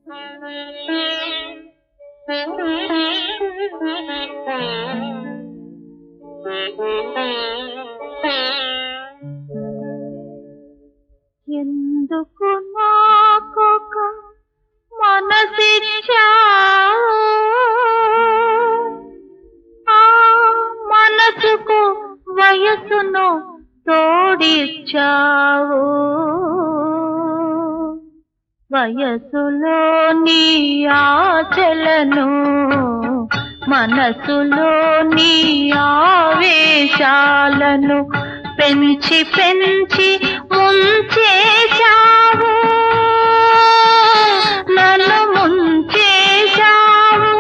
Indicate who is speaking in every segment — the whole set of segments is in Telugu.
Speaker 1: ఎందుకు నాకొక మనసిచ్చావు ఆ మనసుకు వయసును తోడిచ్చావు వయసులో నీ ఆశలను మనసులో నీ ఆవేశాలను పెంచి పెంచి ముంచేశావు నన్ను ముంచేశావు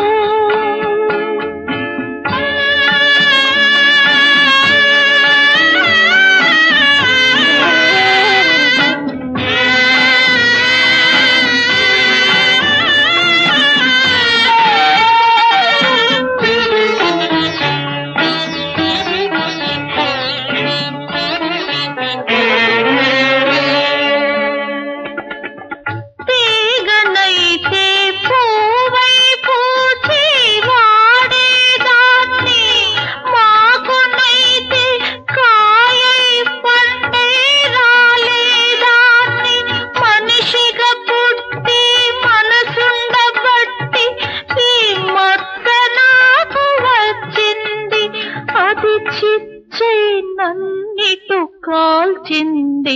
Speaker 1: తీగనైతే పూవై పూచి వాడేదాన్ని మాకునైతే కాయై పండే రాలేదాన్ని మనిషిగా పుట్టి మనసుండబట్టి ఈ మత్త నాకు వచ్చింది అది చిచ్చై నన్నిటు కాల్చింది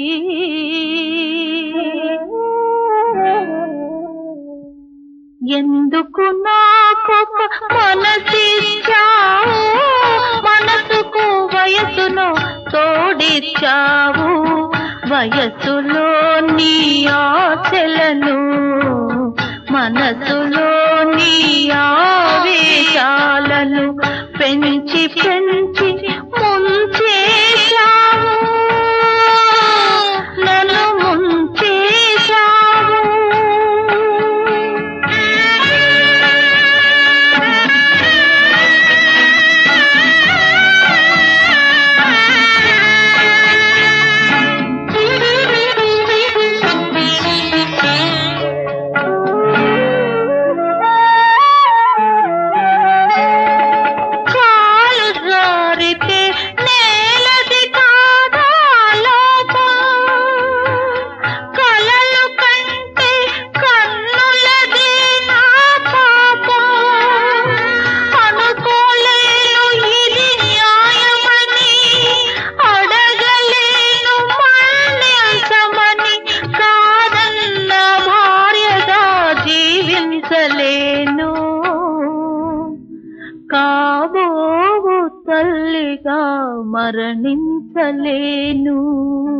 Speaker 1: ఎందుకు నాకొక మనసిచ్చావు మనసుకు వయసును తోడిచ్చావు వయసులో నీ ఆశలను మనసులో నీ ఆవేశాలను పెంచి పెంచి ముంచేశావు నన్ను ముంచేశావు కాలు జారితే నేలది కాదా లోకం కలలు కంటే కన్నులది నా పాపం అనుకోలేను ఇది న్యాయమని అడగలేను మన్నించమని కాదన్న భార్యగా జీవించలేను కాబోవు తల్లిగా మరణించలేను